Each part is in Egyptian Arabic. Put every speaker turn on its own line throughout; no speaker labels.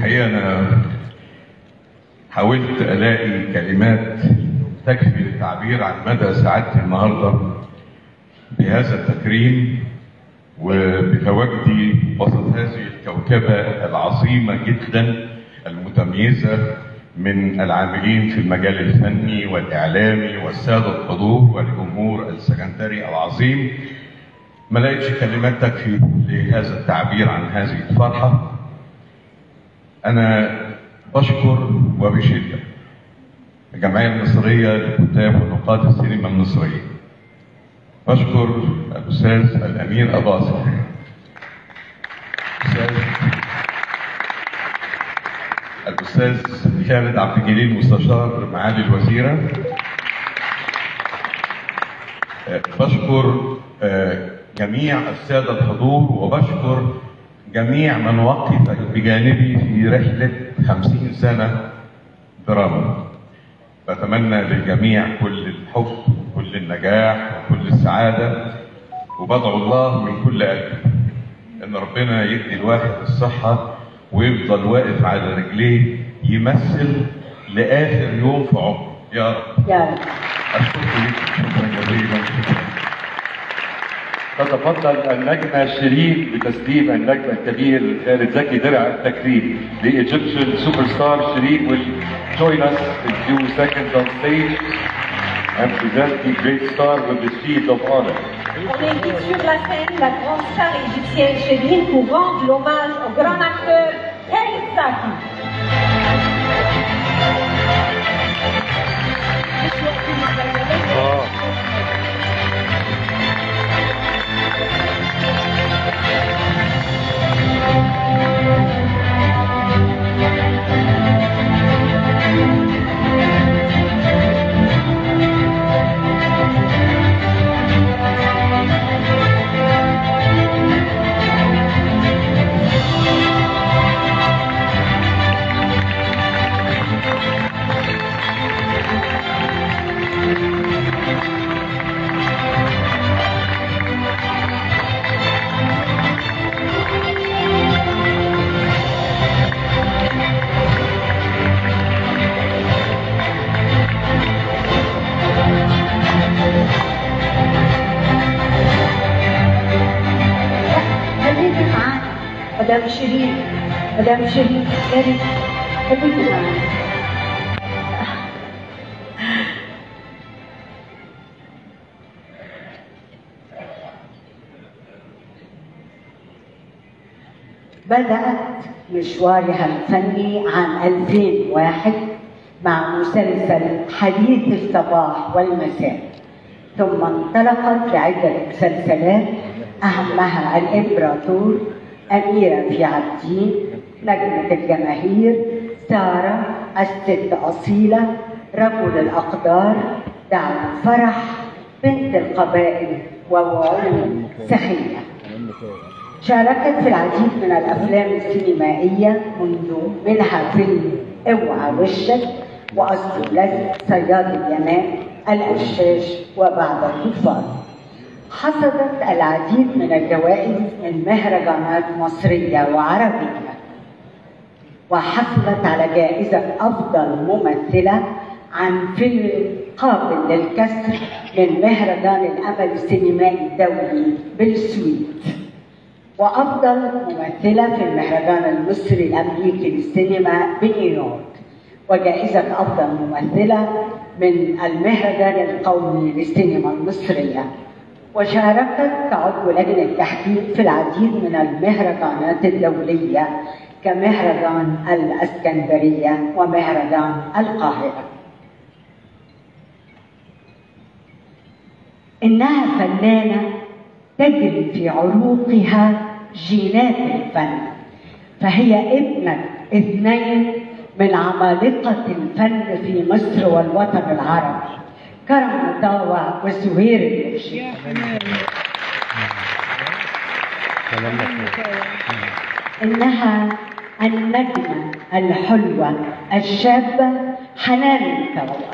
الحقيقة أنا حاولت ألاقي كلمات تكفي للتعبير عن مدى سعادتي النهاردة بهذا التكريم وبتواجدي وسط هذه الكوكبة العظيمة جدا المتميزة من العاملين في المجال الفني والإعلامي والسادة الحضور والجمهور السكندري العظيم ما لقيتش كلمات تكفي لهذا التعبير عن هذه الفرحة أنا بشكر وبشدة الجمعية المصرية لكتاب ونقاد السينما المصرية بشكر الأستاذ الأمير أباظة الأستاذ الأستاذ خالد عبد الجليل مستشار معالي الوزيرة بشكر جميع السادة الحضور وبشكر جميع من وقف بجانبي في رحلة خمسين سنة دراما بتمنى للجميع كل الحب وكل النجاح وكل السعادة وبدعو الله من كل قلبي إن ربنا يدي الواحد الصحة ويفضل واقف على رجليه يمثل لآخر يوم في عمره يا رب
يا رب
أشكركم شكرا جزيلا
تتفضل النجمة شيرين بتسليم النجم الكبير خالد زكي درع التكريم. The Egyptian superstar Shireen will join us in few seconds on stage and present the great star with the shield of honor.
On invite sur la scène la grande star égyptienne Chérine pour rendre l'hommage au grand acteur Khalid Zaki. خليكي معانا مدام شيرين مدام شيرين يا ريت خليكي معانا بدأت مشوارها الفني عام 2001 مع مسلسل حديث الصباح والمساء ثم انطلقت لعدة مسلسلات أهمها الإمبراطور أميرة في عابدين نجمة الجماهير سارة الست أصيلة رجل الأقدار دعوة فرح بنت القبائل ووعود سخية شاركت في العديد من الأفلام السينمائية منذ منها فيلم اوعى وشك وأصل لزق صياد اليمن القشاش وبعض الكفار حصدت العديد من الجوائز من مهرجانات مصرية وعربية وحصلت على جائزة أفضل ممثلة عن فيلم قابل للكسر من مهرجان الأمل السينمائي الدولي بالسويد وأفضل ممثلة في المهرجان المصري الأمريكي للسينما بنيويورك وجائزة أفضل ممثلة من المهرجان القومي للسينما المصرية وشاركت كعضو لجنة تحكيم في العديد من المهرجانات الدولية كمهرجان الإسكندرية ومهرجان القاهرة إنها فنانة تجري في عروقها جينات الفن فهي ابنة اثنين من عمالقة الفن في مصر والوطن العربي كرم مطاوع وسهير المرشد إنها النجمة الحلوة الشابة حنان مطاوع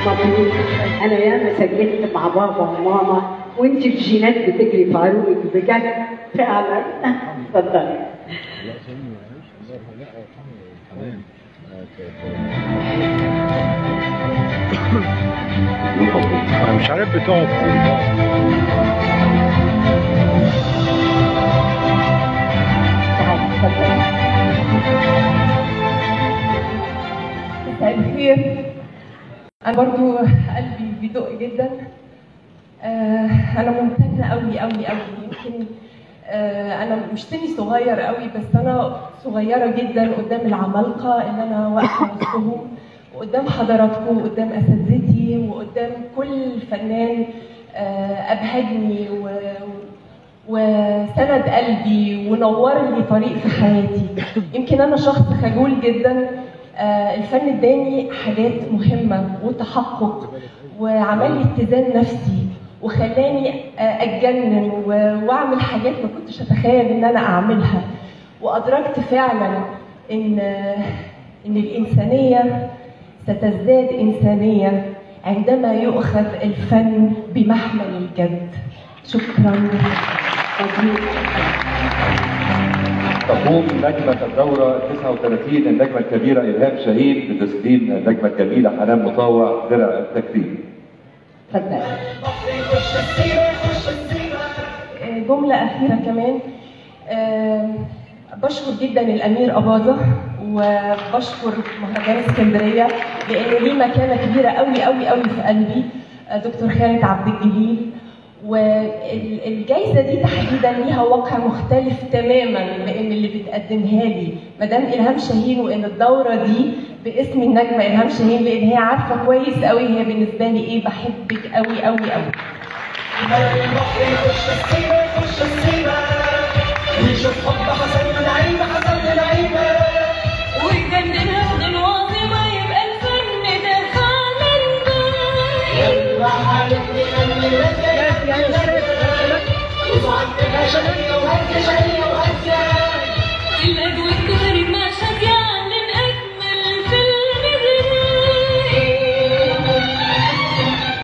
مبروك انا ياما سجلت مع بابا وماما وانت الجينات بتجري في عروقك بجد فعلا اتفضلي
انا مش عارف بتقعد
تعالي اتفضلي
مساء الخير انا برضو قلبي بيدق جدا آه انا ممتنه قوي قوي قوي يمكن آه انا مش سني صغير قوي بس انا صغيره جدا قدام العمالقه اللي انا واقفه وسطهم وقدام حضراتكم وقدام اساتذتي وقدام كل فنان آه ابهجني و وسند قلبي ونور لي طريق في حياتي يمكن انا شخص خجول جدا آه، الفن اداني حاجات مهمه وتحقق وعمل لي اتزان نفسي وخلاني آه، اتجنن و- واعمل حاجات ما كنتش اتخيل ان انا اعملها وادركت فعلا ان آه، ان الانسانيه ستزداد انسانيه عندما يؤخذ الفن بمحمل الجد شكرا
تقوم نجمة الدورة 39 النجمة الكبيرة إلهام شاهين بتسليم النجمة الجميلة حنان مطاوع درع التكريم.
اتفضلي
جملة أخيرة كمان آم، بشكر جدا الأمير أباظة وبشكر مهرجان اسكندرية لأن ليه مكانة كبيرة قوي قوي قوي في قلبي آه، دكتور خالد عبد الجليل والجائزة دي تحديدا ليها واقع مختلف تماما لأن اللي بتقدمها لي مدام إلهام شاهين وإن الدورة دي باسم النجمة إلهام شاهين لأن هي عارفة كويس قوي هي بالنسبة لي إيه بحبك قوي قوي قوي
ويجننها من الواظبة يبقى الفن ده فعلا الأجود